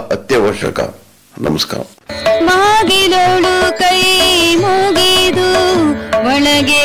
ಅತ್ಯವಶ್ಯಕ ನಮಸ್ಕಾರ ಮಾಗಿಲೋಳು ಕೈ ಮುಗಿದು ಒಳಗೆ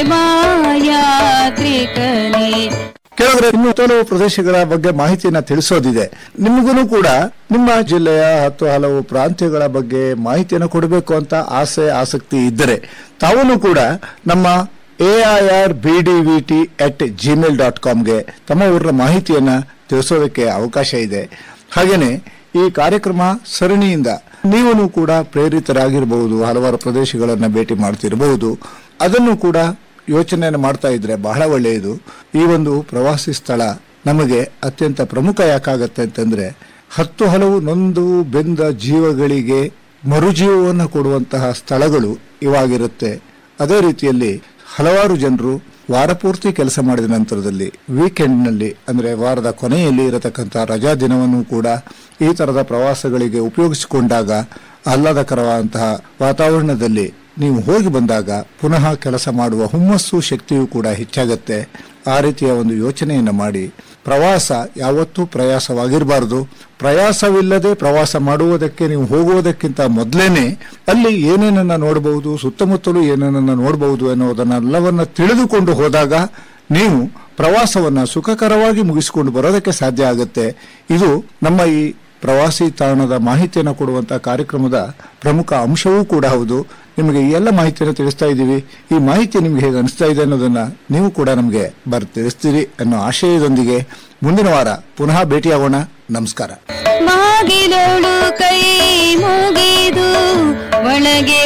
ಮಾಯಾತ್ರಿಕನೇ ಕೆಲವರೆ ಇನ್ನು ಕೆಲವು ಪ್ರದೇಶಗಳ ಬಗ್ಗೆ ಮಾಹಿತಿಯನ್ನ ತಿಳಿಸೋದಿದೆ ನಿಮಗೂ ಕೂಡ ನಿಮ್ಮ ಜಿಲ್ಲೆಯ ಹತ್ತು ಹಲವು ಪ್ರಾಂತ್ಯಗಳ ಬಗ್ಗೆ ಮಾಹಿತಿಯನ್ನು ಕೊಡಬೇಕು ಅಂತ ಆಸೆ ಆಸಕ್ತಿ ಇದ್ದರೆ ತಾವೂ ಕೂಡ ನಮ್ಮ A I R B D V T at Gmail dot ಕಾಮ್ಗೆ ತಮ್ಮ ಊರಿನ ಮಾಹಿತಿಯನ್ನ ತಿಳಿಸೋದಕ್ಕೆ ಅವಕಾಶ ಇದೆ ಹಾಗೇನೆ ಈ ಕಾರ್ಯಕ್ರಮ ಸರಣಿಯಿಂದ ನೀವು ಕೂಡ ಪ್ರೇರಿತರಾಗಿರಬಹುದು ಹಲವಾರು ಪ್ರದೇಶಗಳನ್ನು ಭೇಟಿ ಮಾಡ್ತಿರಬಹುದು ಅದನ್ನು ಕೂಡ ಯೋಚನೆಯನ್ನು ಮಾಡ್ತಾ ಇದ್ರೆ ಬಹಳ ಒಳ್ಳೆಯದು ಈ ಒಂದು ಪ್ರವಾಸಿ ಸ್ಥಳ ನಮಗೆ ಅತ್ಯಂತ ಪ್ರಮುಖ ಯಾಕಾಗತ್ತೆ ಅಂತಂದ್ರೆ ಹತ್ತು ಹಲವು ನೊಂದು ಬೆಂದ ಜೀವಗಳಿಗೆ ಮರುಜೀವವನ್ನು ಕೊಡುವಂತಹ ಸ್ಥಳಗಳು ಇವಾಗಿರುತ್ತೆ ಅದೇ ರೀತಿಯಲ್ಲಿ ಹಲವಾರು ಜನರು ವಾರಪೂರ್ತಿ ಕೆಲಸ ಮಾಡಿದ ನಂತರದಲ್ಲಿ ವೀಕೆಂಡ್ನಲ್ಲಿ ಅಂದ್ರೆ ವಾರದ ಕೊನೆಯಲ್ಲಿ ಇರತಕ್ಕಂಥ ರಜಾ ದಿನವನ್ನು ಕೂಡ ಈ ತರದ ಪ್ರವಾಸಗಳಿಗೆ ಉಪಯೋಗಿಸಿಕೊಂಡಾಗ ಆಹ್ಲಾದಕರವಾದಂತಹ ವಾತಾವರಣದಲ್ಲಿ ನೀವು ಹೋಗಿ ಬಂದಾಗ ಪುನಃ ಕೆಲಸ ಮಾಡುವ ಹುಮ್ಮಸ್ಸು ಶಕ್ತಿಯೂ ಕೂಡ ಹೆಚ್ಚಾಗತ್ತೆ ಆ ರೀತಿಯ ಒಂದು ಯೋಚನೆಯನ್ನು ಮಾಡಿ ಪ್ರವಾಸ ಯಾವತ್ತೂ ಪ್ರಯಾಸವಾಗಿರಬಾರದು ಪ್ರಯಾಸವಿಲ್ಲದೆ ಪ್ರವಾಸ ಮಾಡುವುದಕ್ಕೆ ನೀವು ಹೋಗುವುದಕ್ಕಿಂತ ಮೊದಲೇನೆ ಅಲ್ಲಿ ಏನೇನನ್ನ ನೋಡಬಹುದು ಸುತ್ತಮುತ್ತಲೂ ಏನೇನನ್ನ ನೋಡಬಹುದು ಎನ್ನುವುದನ್ನೆಲ್ಲವನ್ನ ತಿಳಿದುಕೊಂಡು ಹೋದಾಗ ನೀವು ಪ್ರವಾಸವನ್ನ ಸುಖಕರವಾಗಿ ಮುಗಿಸಿಕೊಂಡು ಬರೋದಕ್ಕೆ ಸಾಧ್ಯ ಆಗುತ್ತೆ ಇದು ನಮ್ಮ ಈ ಪ್ರವಾಸಿ ತಾಣದ ಮಾಹಿತಿಯನ್ನು ಕೊಡುವಂತಹ ಕಾರ್ಯಕ್ರಮದ ಪ್ರಮುಖ ಅಂಶವೂ ಕೂಡ ಹೌದು ನಿಮಗೆ ಈ ಎಲ್ಲ ಮಾಹಿತಿಯನ್ನು ತಿಳಿಸ್ತಾ ಇದ್ದೀವಿ ಈ ಮಾಹಿತಿ ನಿಮಗೆ ಹೇಗೆ ಅನಿಸ್ತಾ ಇದೆ ಅನ್ನೋದನ್ನ ನೀವು ಕೂಡ ನಮಗೆ ಬರ್ ತಿಳಿಸ್ತೀರಿ ಅನ್ನೋ ಆಶಯದೊಂದಿಗೆ ಮುಂದಿನ ವಾರ ಪುನಃ ಭೇಟಿಯಾಗೋಣ ನಮಸ್ಕಾರ ಮಾಗಿಲೋಳು ಕೈ ಮುಗಿದು ಒಳಗೆ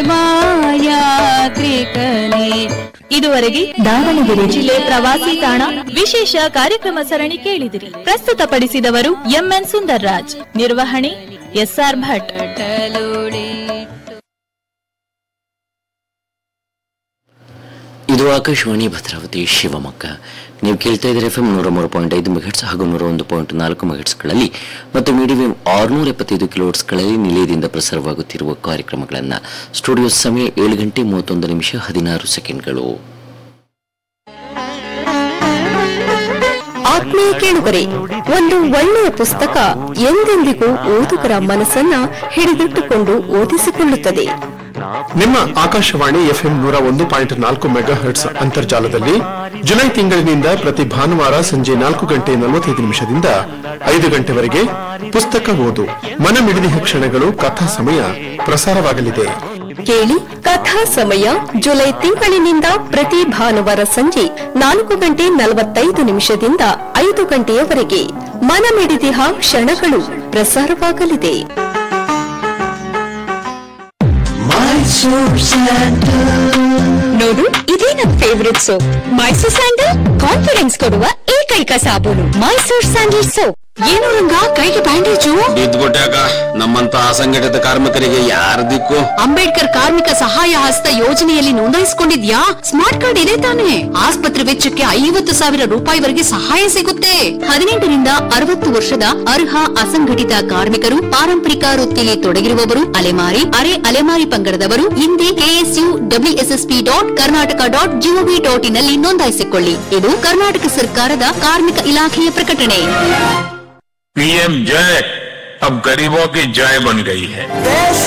ಮಾಯಾತ್ರಿಕನೇ ಇದುವರೆಗೆ ದಾವಣಗೆರೆ ಜಿಲ್ಲೆ ಪ್ರವಾಸಿ ತಾಣ ವಿಶೇಷ ಕಾರ್ಯಕ್ರಮ ಸರಣಿ ಕೇಳಿದಿರಿ ಪ್ರಸ್ತುತಪಡಿಸಿದವರು ಎಂಎನ್ ಸುಂದರ್ ರಾಜ್ ನಿರ್ವಹಣೆ ಎಸ್ಆರ್ ಭಟ್ ಇದು ಆಕಾಶವಾಣಿ ಭದ್ರಾವತಿ ಶಿವಮೊಗ್ಗ ನೀವು ಕೇಳ್ತಾ ಇದ್ದೀರಿ ಎಫ್ ಎಂ ನೂರ ಮೂರು ಪಾಯಿಂಟ್ ಐದು ಮೆಗಾಟ್ಸ್ ಹಾಗೂ ನೂರ ಒಂದು ಪಾಯಿಂಟ್ ನಾಲ್ಕು ಮೆಗಾಟ್ಸ್ಗಳಲ್ಲಿ ಮತ್ತು ಮೀಡಿಯಂ ಆರುನೂರ ಎಪ್ಪತ್ತೈದು ಕಿಲೋಟ್ಸ್ಗಳಲ್ಲಿ ನಿಲಯದಿಂದ ಪ್ರಸಾರವಾಗುತ್ತಿರುವ ಕಾರ್ಯಕ್ರಮಗಳನ್ನು ಸ್ಟುಡಿಯೋ ಸಮಯ ಏಳು ಗಂಟೆ ಮೂವತ್ತೊಂದು ನಿಮಿಷ ಹದಿನಾರು ಸೆಕೆಂಡ್ಗಳು ಆತ್ಮೀಯ ಕೇಳುಗರೆ ಒಂದು ಒಳ್ಳೆಯ ಪುಸ್ತಕ ಎಂದೆಂದಿಗೂ ಓದುಗರ ಮನಸ್ಸನ್ನ ಹಿಡಿದಿಟ್ಟುಕೊಂಡು ಓದಿಸಿಕೊಳ್ಳುತ್ತದೆ ನಿಮ್ಮ ಆಕಾಶವಾಣಿ ಎಫ್ಎಂ ನೂರ ಒಂದು ಪಾಯಿಂಟ್ ನಾಲ್ಕು ಮೆಗಾ ಹರ್ಟ್ಸ್ ಅಂತರ್ಜಾಲದಲ್ಲಿ ಜುಲೈ ತಿಂಗಳಿನಿಂದ ಪ್ರತಿ ಭಾನುವಾರ ಸಂಜೆ ನಾಲ್ಕು ಗಂಟೆ ನಲವತ್ತೈದು ನಿಮಿಷದಿಂದ ಐದು ಗಂಟೆವರೆಗೆ ಪುಸ್ತಕ ಓದು ಮನಮಿಡಿದಿಹ ಕ್ಷಣಗಳು ಕಥಾ ಸಮಯ ಪ್ರಸಾರವಾಗಲಿದೆ ಕೇಳಿ ಕಥಾ ಸಮಯ ಜುಲೈ ತಿಂಗಳಿನಿಂದ ಪ್ರತಿ ಭಾನುವಾರ ಸಂಜೆ ನಾಲ್ಕು ಗಂಟೆ ನಲವತ್ತೈದು ನಿಮಿಷದಿಂದ ಐದು ಗಂಟೆಯವರೆಗೆ ಮನಮಿಡಿದಿಹ ಕ್ಷಣಗಳು ಪ್ರಸಾರವಾಗಲಿದೆ ನೋಡು ಇದೇ ನನ್ನ favourite soap Mysore sandal confidence ಕೊಡುವ ಏಕೈಕ ಸಾಬೂನು ಮೈಸೂರ್ ಸ್ಯಾಂಡಲ್ ಸೋಪ್ ಏನು ರಂಗ ಕೈಗೆ ಬ್ಯಾಂಡೇಜು ಬಿದ್ದ್ಬಿಟ್ಟಾಕ ನಮ್ಮಂತ ಅಸಂಘಟಿತ ಕಾರ್ಮಿಕರಿಗೆ ಯಾರ ದಿಕ್ಕು ಅಂಬೇಡ್ಕರ್ ಕಾರ್ಮಿಕ ಸಹಾಯ ಹಸ್ತ ಯೋಜನೆಯಲ್ಲಿ ನೋಂದಾಯಿಸಿಕೊಂಡಿದ್ಯಾ ಸ್ಮಾರ್ಟ್ ಕಾರ್ಡ್ ಇದೆ ತಾನೆ ಆಸ್ಪತ್ರೆ ವೆಚ್ಚಕ್ಕೆ ಐವತ್ತು ಸಾವಿರ ರೂಪಾಯಿವರೆಗೆ ಸಹಾಯ ಸಿಗುತ್ತೆ ಹದಿನೆಂಟರಿಂದ ಅರವತ್ತು ವರ್ಷದ ಅರ್ಹ ಅಸಂಘಟಿತ ಕಾರ್ಮಿಕರು ಪಾರಂಪರಿಕ ವೃತ್ತಿಯಲ್ಲಿ ತೊಡಗಿರುವವರು ಅಲೆಮಾರಿ ಅರೆ ಅಲೆಮಾರಿ ಪಂಗಡದವರು ಹಿಂದೆ K S U W S S P dot Karnataka dot G O V dot ಇನ್ನಲ್ಲಿ ನೋಂದಾಯಿಸಿಕೊಳ್ಳಿ ಇದು ಕರ್ನಾಟಕ ಸರ್ಕಾರದ ಕಾರ್ಮಿಕ ಇಲಾಖೆಯ ಪ್ರಕಟಣೆ पीएम जय अब गरीबों की जय बन गई है देश